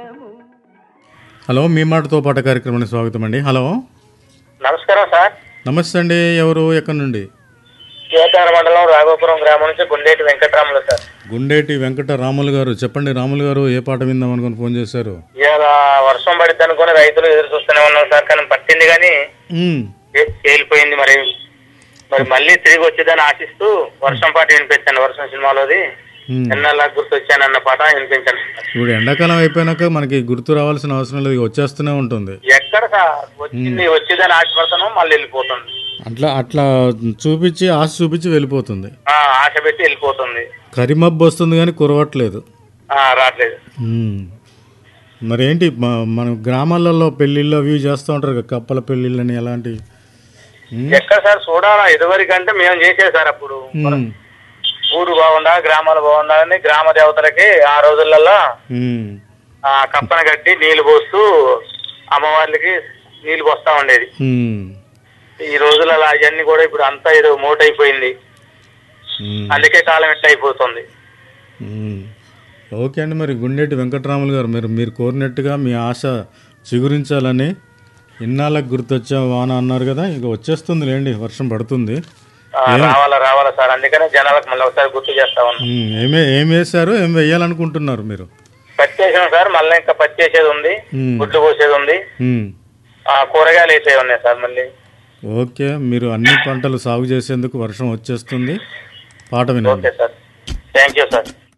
Hello మీ మాటతో పాట కార్యక్రమానికి స్వాగతం అండి హలో నమస్కారం సార్ నమస్తే అండి ఎవరు ఎక్కడి నుండి శివతార మండలం రాఘోపురం గ్రామం నుంచి గుండేటి వెంకటరాములు సార్ గుండేటి వెంకట రాములు గారు చెప్పండి రాములు గారు ఏ పాట విందాం అనుకుని ఫోన్ చేశారు ఇవాళ వర్షం పడిద్ది అనుకుని రైతులు ఎదురు చూస్తూనే ఉన్నాం సార్ కానీ పట్టింది కానీ మ్మ్. ఏ- తేలిపోయింది మరి మరి మళ్ళీ తిరిగి వచ్చిందని ఆశిస్తూ వర్షం పాట వినిపించాను వర్షం సినిమాలోది మ్మ్. ఎన్నెల్లా గుర్తు వచ్చానన్న పాట వినిపించాను ఇప్పుడు ఎండాకాలం అయిపోయినాక మనకి గుర్తు రావాల్సిన అవసరం లేదు ఇక వచ్చేస్తూనే ఉంటుంది ఎక్కడ సార్ వచ్చింది వచ్చిందని ఆశపడతాను మళ్ళీ వెళ్ళిపోతుంది అట్లా అట్లా చూపించి ఆశ చూపించి వెళ్ళిపోతుంది ఆ, ఆశ పెట్టి వెళ్ళిపోతుంది కరిమబ్బు వస్తుంది కానీ కురవట్లేదు ఆ, రావట్లేదు మ్మ్. మరేంటి మ- మన గ్రామాలలో పెళ్ళిళ్ళు అవి ఇవి చేస్తూ ఉంటారు కదా కప్పల పెళ్ళిళ్ళని ఎలాంటి ఎక్కడ సార్ చూడాలా ఇదివరకంటే మేము చేసేది సార్ అప్పుడు మ్మ్. ఊరు బాగుండా గ్రామాలు బాగుండాలని గ్రామ దేవతలకి ఆ రోజులలో మ్మ్. ఆ కప్పన కట్టి నీళ్లు పోస్తూ అమ్మవార్లకి నీళ్లు పోస్తా ఉండేది మ్మ్. ఈ రోజులలో అవన్నీ కూడా ఇప్పుడు అంతా ఏదో మోటైపోయింది మ్మ్. అందుకే కాలం ఎట్లా అయిపోతుంది మ్మ్. ఓకే అండి మరి గుండెటి వెంకటరాములు గారు మీరు మీరు కోరినట్టుగా మీ ఆశ చిగురించాలని ఇన్నాళ్ళకి గుర్తొచ్చా వాన అన్నారు కదా ఇక వచ్చేస్తుంది లేండి వర్షం పడుతుంది ఆ, రావాలా రావాలా సార్ అందుకనే జనాలకు మళ్ళీ ఒకసారి గుర్తు చేస్తా ఉన్నాం మ్మ్. ఏమే ఏం వేశారు ఏం వేయాలనుకుంటున్నారు మీరు పత్తి వేసాం సార్ మళ్ళీ ఇంకా పత్తి వేసేది ఉంది మ్మ్. గుడ్లు పోసేది ఉంది మ్మ్. ఆ కూరగాయలు వేసేవి ఉన్నాయి సార్ మళ్ళీ ఓకే మీరు అన్ని పంటలు సాగు చేసేందుకు వర్షం వచ్చేస్తుంది పాట వినండి okay sir thank you sir